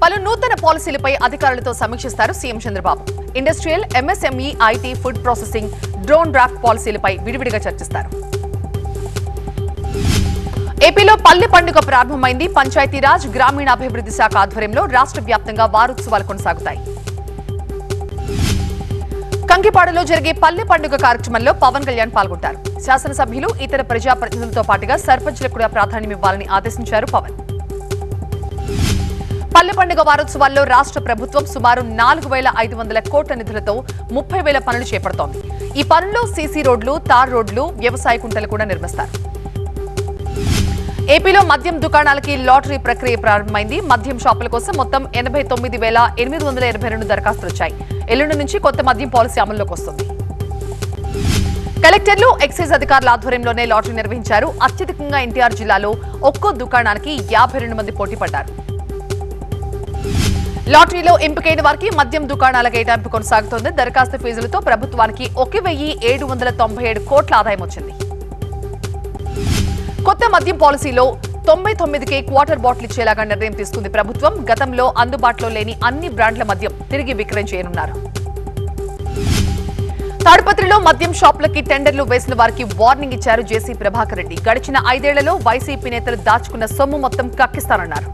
పలు నూతన పాలసీలపై అధికారులతో సమీక్షిస్తారు CM Chandrababu industrial MSME IT food processing drone draft పాలసీలపై విడివిడిగా చర్చిస్తారు ఏపీలో పల్లె పండుగ ప్రారంభమైంది పంచాయతీరాజ్ గ్రామీణాభివృద్ధి శాఖ ఆధ్వర్యంలో రాష్ట్ర వ్యాప్తంగా వారోత్సవాలు కొనసాగుతాయి కంకిపాడులో జరిగే పల్లె పండుగ కార్యక్రమంలో పవన్ కళ్యాణ్ పాల్గొంటారు శాసనసభ్యులు ఇతర ప్రజాప్రతినిధులతో పాటుగా సర్పంచ్లకు కూడా ప్రాధాన్యం ఇవ్వాలని ఆదేశించారు పవన్ పల్లె పండుగ వారోత్సవాల్లో రాష్ట్ర ప్రభుత్వం సుమారు నాలుగు వేల ఐదు వందల కోట్ల నిధులతో ముప్పై వేల పనులు చేపడుతోంది ఈ పనుల్లో సీసీ రోడ్లు తార్ రోడ్లు వ్యవసాయ కుంటలు కూడా నిర్మిస్తారు ఏపీలో మద్యం దుకాణాలకి లాటరీ ప్రక్రియ ప్రారంభమైంది మద్యం షాపుల కోసం మొత్తం ఎనభై తొమ్మిది వేల ఎనిమిది వందల ఎనభై రెండు దరఖాస్తులు వచ్చాయి ఎల్లుండి నుంచి కొత్త మద్యం పాలసీ అమల్లోకి వస్తుంది కలెక్టర్లు ఎక్సైజ్ అధికారుల ఆధ్వర్యంలోనే లాటరీ నిర్వహించారు అత్యధికంగా ఎన్టీఆర్ జిల్లాలో ఒక్కో దుకాణానికి యాభై రెండు మంది పోటీ పడ్డారు లాటరీలో ఎంపికైన వారికి మద్యం దుకాణాల కేటాయింపు కొనసాగుతోంది దరఖాస్తు ఫీజులతో ప్రభుత్వానికి ఒక వెయ్యి ఏడు వందల తొంభై ఏడు కోట్ల ఆదాయం వచ్చింది కొత్త మద్యం పాలసీలో తొంభై తొమ్మిదికే క్వార్టర్ బాటిల్ ఇచ్చేలాగా నిర్ణయం తీసుకుంది ప్రభుత్వం గతంలో అందుబాటులో లేని అన్ని బ్రాండ్ల మద్యం తిరిగి విక్రయం చేయనున్నారు తాడిపత్రిలో మద్యం షాపులకి టెండర్లు వేసిన వారికి వార్నింగ్ ఇచ్చారు జేసీ ప్రభాకర్ రెడ్డి గడిచిన ఐదేళ్లలో వైసీపీ నేతలు దాచుకున్న సొమ్ము మొత్తం కక్కిస్తానన్నారు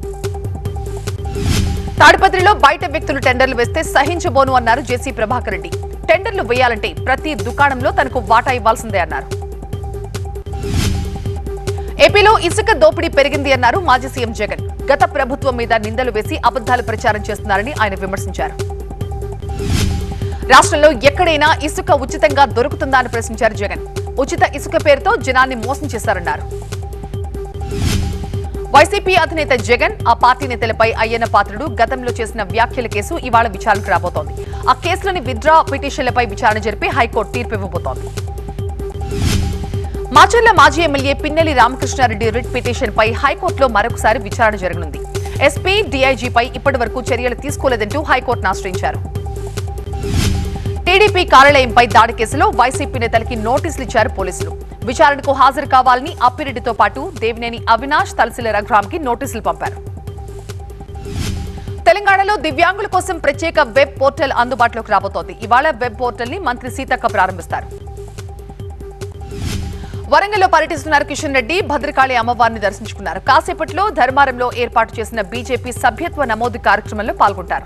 తాడిపత్రిలో బయట వ్యక్తులు టెండర్లు వేస్తే సహించబోను అన్నారు జేసీ ప్రభాకర్ రెడ్డి టెండర్లు వేయాలంటే ప్రతి దుకాణంలో తనకు వాటా ఇవ్వాల్సిందే అన్నారు ఏపీలో ఇసుక దోపిడీ పెరిగింది అన్నారు మాజీ సీఎం జగన్ గత ప్రభుత్వం మీద నిందలు వేసి అబద్దాలు ప్రచారం చేస్తున్నారని ఆయన విమర్శించారు రాష్ట్రంలో ఎక్కడైనా ఇసుక ఉచితంగా దొరుకుతుందా అని ప్రశ్నించారు జగన్ ఉచిత ఇసుక పేరుతో జనాన్ని మోసం చేశారన్నారు వైసీపీ అధినేత జగన్ ఆ పార్టీ నేతలపై అయ్యన్న పాత్రుడు గతంలో చేసిన వ్యాఖ్యల కేసు ఇవాళ విచారణకు రాబోతోంది ఆ కేసులోని విత్డ్రా పిటిషన్లపై విచారణ జరిపి హైకోర్టు తీర్పు ఇవ్వబోతోంది మాచర్ల మాజీ MLA Pinnelli Ramakrishna Reddy writ petition పై హైకోర్టులో మరొకసారి విచారణ జరగనుంది ఎస్పీ డీఐజీపై ఇప్పటి వరకు చర్యలు తీసుకోలేదంటూ హైకోర్టును ఆశ్రయించారు టీడీపీ కార్యాలయంపై దాడి కేసులో వైసీపీ నేతలకి నోటీసులు ఇచ్చారు పోలీసులు విచారణకు హాజరు కావాలని అప్పిరెడ్డితో పాటు దేవినేని అవినాష్ తలసిల రఘురామ్కి నోటీసులు పంపారు తెలంగాణలో దివ్యాంగుల కోసం ప్రత్యేక వెబ్ పోర్టల్ అందుబాటులోకి రాబోతోంది ఇవాళ వెబ్ పోర్టల్ ని మంత్రి సీతక్క ప్రారంభిస్తారు వరంగల్లో పర్యటిస్తున్నారు కిషన్ రెడ్డి భద్రకాళి అమ్మవారిని దర్శించుకున్నారు కాసేపట్లో ధర్మారంలో ఏర్పాటు చేసిన బీజేపీ సభ్యత్వ నమోదు కార్యక్రమంలో పాల్గొంటారు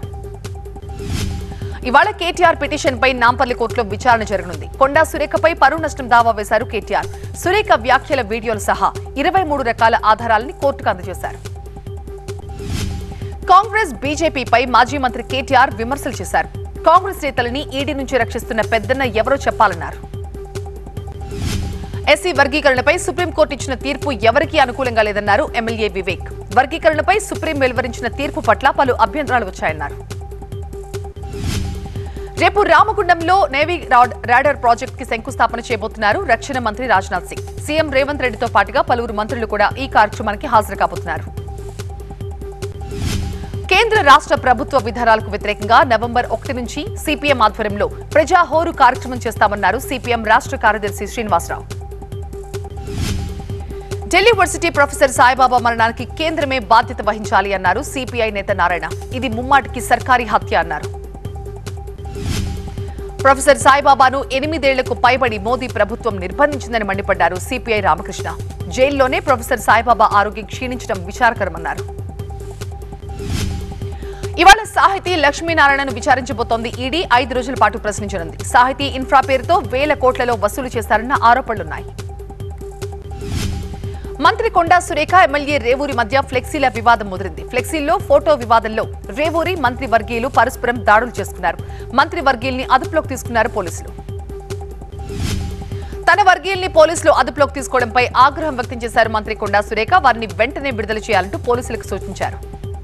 ఇవాళ కేటీఆర్ పిటిషన్ పై నాంపల్లి కోర్టులో విచారణ జరగనుంది కొండా సురేఖపై పరువు నష్టం దావా వేశారు కేటీఆర్ సురేఖ వ్యాఖ్యల వీడియోలు సహా ఇరవై మూడు రకాల ఆధారాలని కోర్టుకు అందజేశారు కాంగ్రెస్ బీజేపీపై మాజీ మంత్రి కేటీఆర్ విమర్శలు చేశారు కాంగ్రెస్ నేతలని ఈడీ నుంచి రక్షిస్తున్న పెద్దన్న ఎవరో చెప్పాలన్నారు ఎస్సీ వర్గీకరణపై సుప్రీంకోర్టు ఇచ్చిన తీర్పు ఎవరికీ అనుకూలంగా లేదన్నారు ఎమ్మెల్యే వివేక్ వర్గీకరణపై సుప్రీం వెలువరించిన తీర్పు పట్ల పలు అభ్యంతరాలు వచ్చాయన్నారు రేపు రామగుండంలో నేవీ రాడ్- రాడార్ ప్రాజెక్ట్ కి శంకుస్థాపన చేయబోతున్నారు రక్షణ మంత్రి రాజ్నాథ్ సింగ్ సీఎం రేవంత్ రెడ్డితో పాటుగా పలువురు మంత్రులు కూడా ఈ కార్యక్రమానికి హాజరు కాబోతున్నారు కేంద్ర రాష్ట్ర ప్రభుత్వ విధానాలకు వ్యతిరేకంగా నవంబర్ ఒకటి నుంచి సిపిఎం ఆధ్వర్యంలో ప్రజా హోరు కార్యక్రమం చేస్తామన్నారు సిపిఎం రాష్ట్ర కార్యదర్శి శ్రీనివాసరావు ఢిల్లీ వర్సిటీ ప్రొఫెసర్ సాయిబాబా మరణానికి కేంద్రమే బాధ్యత వహించాలి అన్నారు సిపిఐ నేత నారాయణ ఇది ముమ్మాటికి సర్కారీ హత్య అన్నారు ప్రొఫెసర్ సాయిబాబాను ఎనిమిదేళ్లకు పైబడి మోదీ ప్రభుత్వం నిర్బంధించిందని మండిపడ్డారు సిపిఐ రామకృష్ణ జైల్లోనే ప్రొఫెసర్ సాయిబాబా ఆరోగ్యం క్షీణించడం విచారకరమన్నారు ఇవాళ సాహితీ లక్ష్మీనారాయణను విచారించబోతోంది ఈడీ ఐదు రోజుల పాటు ప్రశ్నించనుంది సాహితీ ఇన్ఫ్రా పేరుతో వేల కోట్లలో వసూలు చేశారన్న ఆరోపణలున్నాయి మంత్రి కొండా సురేఖ ఎమ్మెల్యే రేవూరి మధ్య ఫ్లెక్సీల వివాదం ముదిరింది ఫ్లెక్సీల్లో ఫోటో వివాదంలో రేవూరి మంత్రి వర్గీయులు పరస్పరం దాడులు చేసుకున్నారు మంత్రి వర్గీయుల్ని అదుపులోకి తీసుకున్నారు పోలీసులు తన వర్గీయుల్ని పోలీసులు అదుపులోకి తీసుకోవడంపై ఆగ్రహం వ్యక్తం చేశారు మంత్రి కొండా సురేఖ వారిని వెంటనే విడుదల చేయాలంటూ పోలీసులకు సూచించారు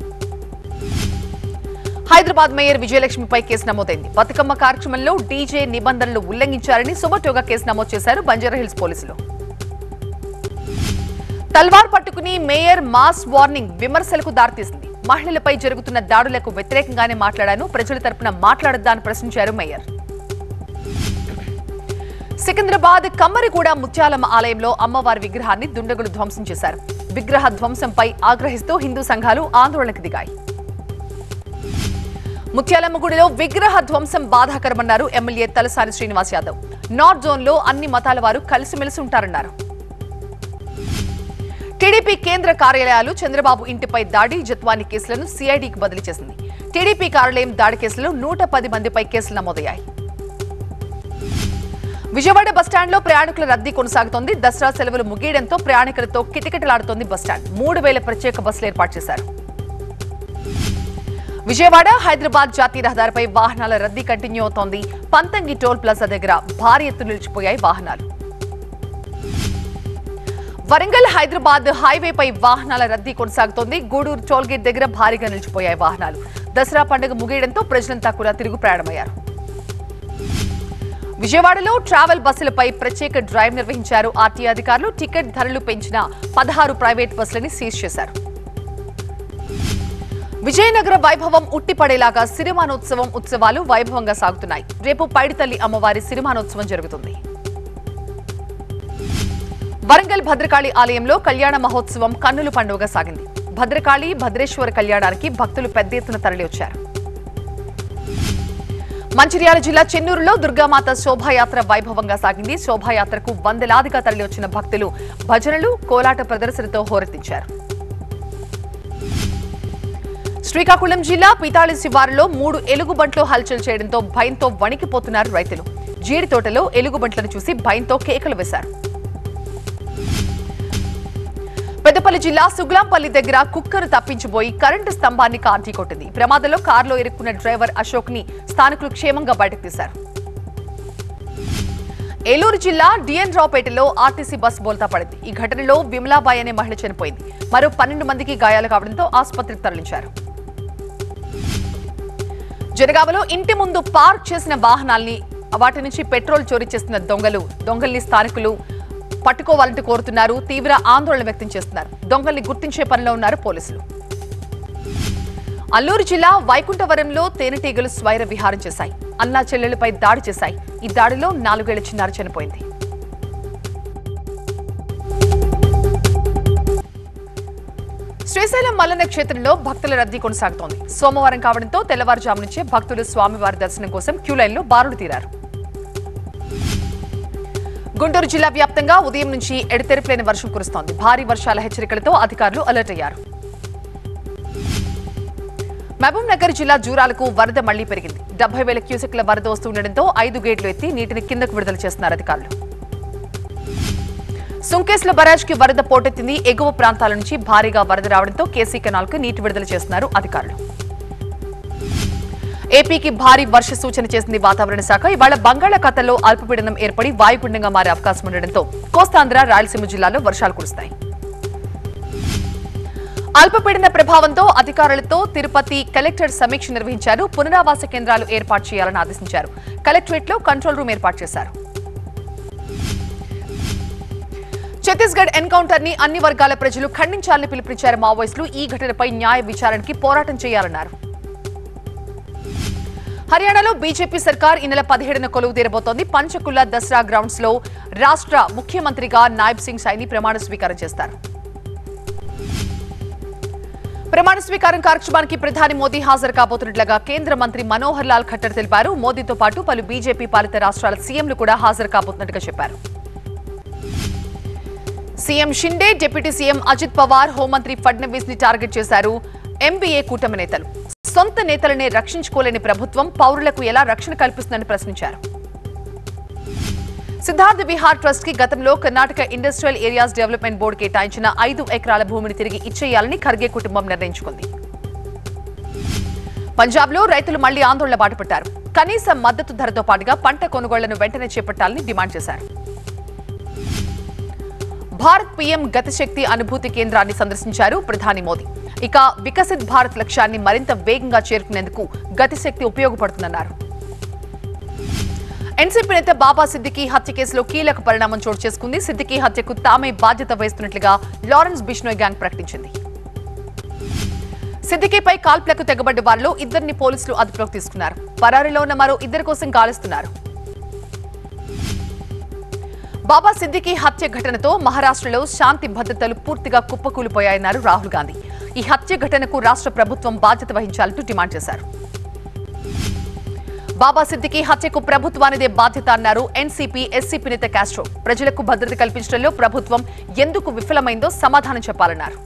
హైదరాబాద్ మేయర్ విజయలక్ష్మిపై కేసు నమోదైంది బతుకమ్మ కార్యక్రమంలో డీజే నిబంధనలు ఉల్లంఘించారని సుమటోగా కేసు నమోదు చేశారు బంజారాహిల్స్ పోలీసులు తల్వార్ పట్టుకుని మేయర్ మాస్ వార్నింగ్ విమర్శలకు దారితీసింది మహిళలపై జరుగుతున్న దాడులకు వ్యతిరేకంగానే మాట్లాడాను ప్రజల తరపున మాట్లాడొద్దా అని ప్రశ్నించారు మేయర్ సికింద్రాబాద్ కమ్మరిగూడ ముత్యాలమ్మ ఆలయంలో అమ్మవారి విగ్రహాన్ని దుండగులు ధ్వంసం చేశారు విగ్రహ ధ్వంసంపై ఆగ్రహిస్తూ హిందూ సంఘాలు ఆందోళనకు దిగాయి ముత్యాలమ్మగుడిలో విగ్రహ ధ్వంసం బాధాకరమన్నారు MLA Talasani Srinivas Yadav north zone లో అన్ని మతాల వారు కలిసిమెలిసి ఉంటారన్నారు టీడీపీ కేంద్ర కార్యాలయాలు చంద్రబాబు ఇంటిపై దాడి జత్వాని కేసులను సిఐడికి బదిలీ చేసింది టీడీపీ కార్యాలయం దాడి కేసులో నూట పది మందిపై కేసులు నమోదయ్యాయి విజయవాడ బస్టాండ్లో ప్రయాణికుల రద్దీ కొనసాగుతోంది దసరా సెలవులు ముగియడంతో ప్రయాణికులతో కిటకిటలాడుతోంది బస్టాండ్ మూడు వేల ప్రత్యేక బస్సులు ఏర్పాటు చేశారు విజయవాడ హైదరాబాద్ జాతీయ రహదారిపై వాహనాల రద్దీ కంటిన్యూ అవుతోంది పంతంగి టోల్ ప్లాజా దగ్గర భారీ ఎత్తున నిలిచిపోయాయి వాహనాలు వరంగల్ హైదరాబాద్ హైవేపై వాహనాల రద్దీ కొనసాగుతోంది గూడూరు టోల్గేట్ దగ్గర భారీగా నిలిచిపోయాయి వాహనాలు దసరా పండుగ ముగియడంతో ప్రజలంతా కూడా తిరుగు ప్రయాణమయ్యారు విజయవాడలో ట్రావెల్ బస్సులపై ప్రత్యేక డ్రైవ్ నిర్వహించారు ఆర్టీ అధికారులు టికెట్ ధరలు పెంచిన పదహారు ప్రైవేట్ బస్సులని సీజ్ చేశారు విజయనగర వైభవం ఉట్టిపడేలాగా సిరిమానోత్సవం ఉత్సవాలు వైభవంగా సాగుతున్నాయి రేపు పైడితల్లి అమ్మవారి సిరిమానోత్సవం జరుగుతుంది వరంగల్ భద్రకాళి ఆలయంలో కళ్యాణ మహోత్సవం కన్నుల పండుగగా సాగింది భద్రకాళి భద్రేశ్వర కళ్యాణానికి భక్తులు పెద్ద ఎత్తున తరలివచ్చారు మంచిర్యాల జిల్లా చెన్నూరులో దుర్గామాత శోభాయాత్ర వైభవంగా సాగింది శోభాయాత్రకు వందలాదిగా తరలివచ్చిన భక్తులు భజనలు కోలాట ప్రదర్శనతో హోరెత్తించారు శ్రీకాకుళం జిల్లా పితాళి శివారులో మూడు ఎలుగుబంట్లు హల్చల్ చేయడంతో భయంతో వణికిపోతున్నారు రైతులు జీడి తోటలో ఎలుగుబంట్లను చూసి భయంతో కేకలు వేశారు పెద్దపల్లి జిల్లా సుగ్లాంపల్లి దగ్గర కుక్కరు తప్పించిపోయి కరెంటు స్తంభాన్ని కార్ కొట్టింది ఈ ప్రమాదంలో కారులో ఇరుక్కున్న డ్రైవర్ అశోక్ ని స్థానికులు క్షేమంగా బయటకు తీశారు ఏలూరు జిల్లా డిఎన్ రావుపేటలో ఆర్టీసీ బస్ బోల్తా పడింది ఈ ఘటనలో విమలాబాయ్ అనే మహిళ చనిపోయింది మరో పన్నెండు మందికి గాయాలు కావడంతో ఆసుపత్రికి తరలించారు జనగామలో ఇంటి ముందు పార్క్ చేసిన వాహనాల్ని వాటి నుంచి పెట్రోల్ చోరీ చేస్తున్న దొంగలు దొంగల్ని స్థానికులు పట్టుకోవాలంటూ కోరుతున్నారు తీవ్ర ఆందోళన వ్యక్తం చేస్తున్నారు దొంగల్ని గుర్తించే పనిలో ఉన్నారు పోలీసులు అల్లూరు జిల్లా వైకుంఠవరంలో తేనెటీగలు స్వైర విహారం చేశాయి అన్నా చెల్లెలపై దాడి చేశాయి ఈ దాడిలో నాలుగేళ్ల చిన్నారి చనిపోయింది శ్రీశైలం మల్లన్న క్షేత్రంలో భక్తుల రద్దీ కొనసాగుతోంది సోమవారం కావడంతో తెల్లవారుజాము నుంచే భక్తులు స్వామివారి దర్శనం కోసం క్యూ లైన్లో బారులు తీరారు గుంటూరు జిల్లా వ్యాప్తంగా ఉదయం నుంచి ఎడతెరిపిలేని వర్షం కురుస్తోంది భారీ వర్షాల హెచ్చరికలతో అధికారులు అలర్ట్ అయ్యారు మహబూబ్ నగర్ జిల్లా జూరాలకు వరద మళ్లీ పెరిగింది డెబ్బై వేల క్యూసెక్ల వరద వస్తుండటంతో ఐదు గేట్లు ఎత్తి నీటిని కిందకు విడుదల చేస్తున్నారు అధికారులు సుంకేశ్ల బరాజ్ కి వరద పోటెత్తింది ఎగువ ప్రాంతాల నుంచి భారీగా వరద రావడంతో కేసీ కెనాల్ కు నీటి విడుదల చేస్తున్నారు అధికారులు ఏపీకి భారీ వర్ష సూచన చేసింది వాతావరణ శాఖ ఇవాళ బంగాళాఖాతంలో అల్పపీడనం ఏర్పడి వాయుగుండంగా మారే అవకాశం ఉండడంతో కోస్తాంధ్ర రాయలసీమ జిల్లాలో వర్షాలు కురుస్తాయి అల్పపీడన ప్రభావంతో అధికారులతో తిరుపతి కలెక్టర్ సమీక్ష నిర్వహించారు పునరావాస కేంద్రాలు ఏర్పాటు చేయాలని ఆదేశించారు కలెక్టరేట్ లో కంట్రోల్ రూమ్ ఏర్పాటు చేశారు ఛత్తీస్గఢ్ ఎన్కౌంటర్ ని అన్ని వర్గాల ప్రజలు ఖండించాలని పిలుపునిచ్చారు మావోయిస్టులు ఈ ఘటనపై న్యాయ విచారణకి పోరాటం చేయాలన్నారు హర్యానాలో బీజేపీ సర్కార్ ఈ నెల పదిహేడున కొలువు తీరబోతోంది పంచకుల దసరా గ్రౌండ్స్ లో రాష్ట్ర ముఖ్యమంత్రిగా నాయబ్ సింగ్ సైని ప్రమాణ స్వీకారం చేస్తారు ప్రమాణ స్వీకారం కార్యక్రమానికి ప్రధాని మోదీ హాజరు కాబోతున్నట్లుగా కేంద్ర మంత్రి మనోహర్ లాల్ ఖట్టర్ తెలిపారు మోదీతో పాటు పలు బీజేపీ పాలిత రాష్ట్రాల సీఎంలు కూడా హాజరు కాబోతున్నట్టుగా చెప్పారు CM Shinde deputy CM Ajit Pawar హోంమంత్రి ఫడ్నవీస్ ని టార్గెట్ చేశారు ఎంబీఏ కూటమి నేతలు సొంత నేతలనే రక్షించుకోలేని ప్రభుత్వం పౌరులకు ఎలా రక్షణ కల్పిస్తుందని ప్రశ్నించారు సిద్ధార్థ విహార్ ట్రస్ట్ కి గతంలో Karnataka industrial areas development board కేటాయించిన ఐదు ఎకరాల భూమిని తిరిగి ఇచ్చేయాలని ఖర్గే కుటుంబం నిర్ణయించుకుంది పంజాబ్ లో రైతులు మళ్లీ ఆందోళన బాటపట్టారు కనీస మద్దతు ధరతో పాటుగా పంట కొనుగోళ్లను వెంటనే చేపట్టాలని డిమాండ్ చేశారు భారత్ పీఎం గతిశక్తి అనుభూతి కేంద్రాన్ని సందర్శించారు ప్రధాని మోదీ ఇక వికసిత్ భారత్ లక్ష్యాన్ని మరింత వేగంగా చేరుకునేందుకు గతిశక్తి ఉపయోగపడుతుందన్నారు ఎన్సీపీ నేత బాబా సిద్దికీ హత్య కేసులో కీలక పరిణామం చోటు చేసుకుంది సిద్దికీ హత్యకు తామే బాధ్యత వహిస్తున్నట్లుగా లారెన్స్ బిష్నోయ్ గ్యాంగ్ ప్రకటించింది సిద్దికీపై కాల్పులకు తెగబడ్డ వారిలో ఇద్దరిని పోలీసులు అదుపులోకి తీసుకున్నారు పరారీలో ఉన్న మరో ఇద్దరి కోసం గాలిస్తున్నారు బాబా సిద్దికీ హత్య ఘటనతో మహారాష్ట్రలో శాంతి భద్రతలు పూర్తిగా కుప్పకూలిపోయాయన్నారు రాహుల్ గాంధీ ఈ హత్య ఘటనకు రాష్ట్ర ప్రభుత్వం బాధ్యత వహించాలంటూ డిమాండ్ చేశారు బాబా సిద్దికి హత్యకు ప్రభుత్వానిదే బాధ్యత అన్నారు ఎన్సీపీ ఎస్సీపీ నేత కాస్ట్రో ప్రజలకు భద్రత కల్పించడంలో ప్రభుత్వం ఎందుకు విఫలమైందో సమాధానం చెప్పాలన్నారు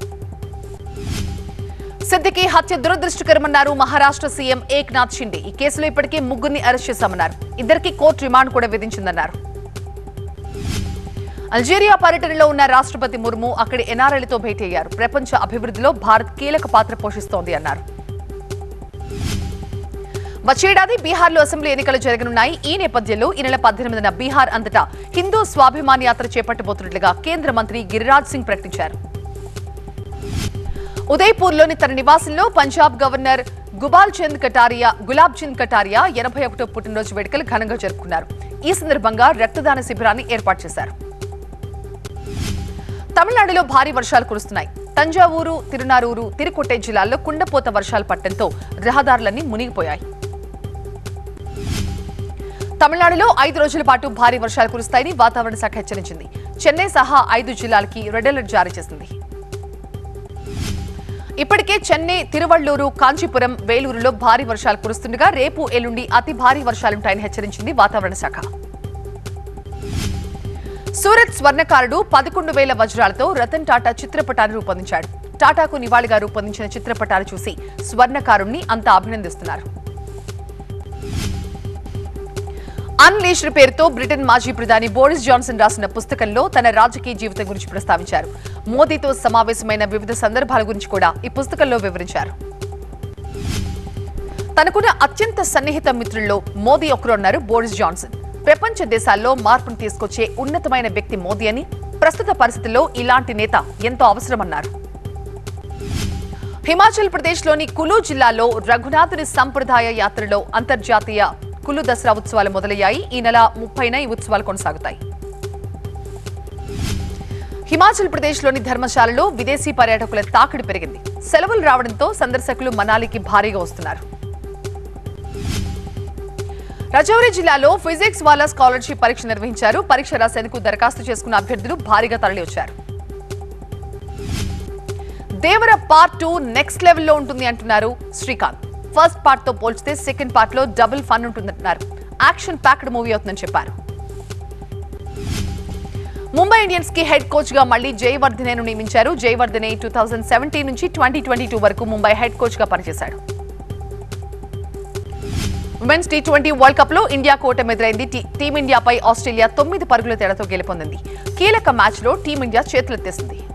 సిద్దికి హత్య దురదృష్టకరమన్నారు మహారాష్ట్ర సీఎం ఏక్నాథ్ షిండే ఈ కేసులో ఇప్పటికే ముగ్గురిని అరెస్ట్ చేశామన్నారు ఇద్దరికి కోర్టు రిమాండ్ కూడా విధించిందన్నారు అల్జీరియా పర్యటనలో ఉన్న రాష్ట్రపతి ముర్ము అక్కడి ఎన్ఆర్ఐలతో భేటీ అయ్యారు ప్రపంచ అభివృద్ధిలో భారత్ కీలక పాత్ర పోషిస్తోంది అన్నారు వచ్చేడాది బీహార్లో అసెంబ్లీ ఎన్నికలు జరగనున్నాయి ఈ నేపథ్యంలో ఈ నెల పద్దెనిమిదిన బీహార్ అంతటా హిందూ స్వాభిమాన్ యాత్ర చేపట్టబోతున్నట్లుగా కేంద్ర మంత్రి గిరిరాజ్ సింగ్ ప్రకటించారు ఉదయ్పూర్లోని తన నివాసంలో పంజాబ్ గవర్నర్ గుబాల్ చంద్ కటారియా గులాబ్ చంద్ కటారియా ఎనభై ఒకటో పుట్టినరోజు వేడుకలు ఘనంగా జరుపుకున్నారు ఈ సందర్భంగా రక్తదాన శిబిరాన్ని ఏర్పాటు చేశారు తమిళనాడులో భారీ వర్షాలు కురుస్తున్నాయి తంజావూరు తిరునారూరు తిరుకొట్టే జిల్లాల్లో కుండపోత వర్షాలు పట్టడంతో రహదారులన్నీ మునిగిపోయాయి తమిళనాడులో ఐదు రోజుల పాటు భారీ వర్షాలు కురుస్తాయని వాతావరణ శాఖ హెచ్చరించింది చెన్నై సహా ఐదు జిల్లాలకి రెడ్ అలర్ట్ జారీ చేసింది ఇప్పటికే చెన్నై తిరువళ్లూరు కాంచీపురం వేలూరులో భారీ వర్షాలు కురుస్తుండగా రేపు ఎల్లుండి అతి భారీ వర్షాలుంటాయని హెచ్చరించింది వాతావరణ శాఖ సూరత్ స్వర్ణకారుడు పదకొండు వేల వజ్రాలతో రతన్ టాటా చిత్రపటాన్ని రూపొందించాడు టాటాకు నివాళిగా రూపొందించిన చిత్రపటాలు చూసి స్వర్ణకారుణ్ణి అంతా అభినందిస్తున్నారు అన్లీష్డ్ పేరుతో బ్రిటన్ మాజీ ప్రధాని బోరిస్ జాన్సన్ రాసిన పుస్తకంలో తన రాజకీయ జీవితం గురించి ప్రస్తావించారు మోదీతో సమావేశమైన వివిధ సందర్భాల గురించి కూడా ఈ పుస్తకంలో వివరించారు తనకున్న అత్యంత సన్నిహిత మిత్రుల్లో మోదీ ఒకరు అన్నారు బోరిస్ జాన్సన్ ప్రపంచ దేశాల్లో మార్పును తీసుకొచ్చే ఉన్నతమైన వ్యక్తి మోదీ అని ప్రస్తుత పరిస్థితుల్లో ఇలాంటి నేత ఎంతో అవసరమన్నారు హిమాచల్ ప్రదేశ్లోని కులు జిల్లాలో రఘునాథుని సంప్రదాయ యాత్రలో అంతర్జాతీయ కులు దసరా ఉత్సవాలు మొదలయ్యాయి ఈ నెల ముప్పైన ఈ ఉత్సవాలు కొనసాగుతాయి హిమాచల్ ప్రదేశ్లోని ధర్మశాలలో విదేశీ పర్యాటకుల తాకిడి పెరిగింది సెలవులు రావడంతో సందర్శకులు మనాలికి భారీగా వస్తున్నారు రజౌరి జిల్లాలో ఫిజిక్స్ వాళ్ళ స్కాలర్షిప్ పరీక్ష నిర్వహించారు పరీక్ష రాసేందుకు దరఖాస్తు చేసుకున్న అభ్యర్థులు భారీగా తరలివచ్చారు దేవర పార్ట్ టూ నెక్స్ట్ లెవెల్లో ఉంటుంది అంటున్నారు శ్రీకాంత్ ఫస్ట్ పార్ట్ తో పోల్చితే సెకండ్ పార్ట్ లో డబుల్ ఫన్ ఉంటుందంటున్నారు యాక్షన్ ప్యాక్డ్ మూవీ అవుతుందని చెప్పారు ముంబై ఇండియన్స్ కి హెడ్ కోచ్ గా మళ్లీ జయవర్ధనేను నియమించారు జయవర్ధనే టూ థౌజండ్ సెవెంటీన్ నుంచి ట్వంటీ ట్వంటీ టూ వరకు ముంబై హెడ్ కోచ్ గా పనిచేశాడు women's T twenty world cup లో ఇండియా కూటమి ఎదురైంది టీ- టీమిండియాపై ఆస్ట్రేలియా తొమ్మిది పరుగుల తేడాతో గెలుపొందింది కీలక మ్యాచ్ లో టీమిండియా చేతులెత్తేసింది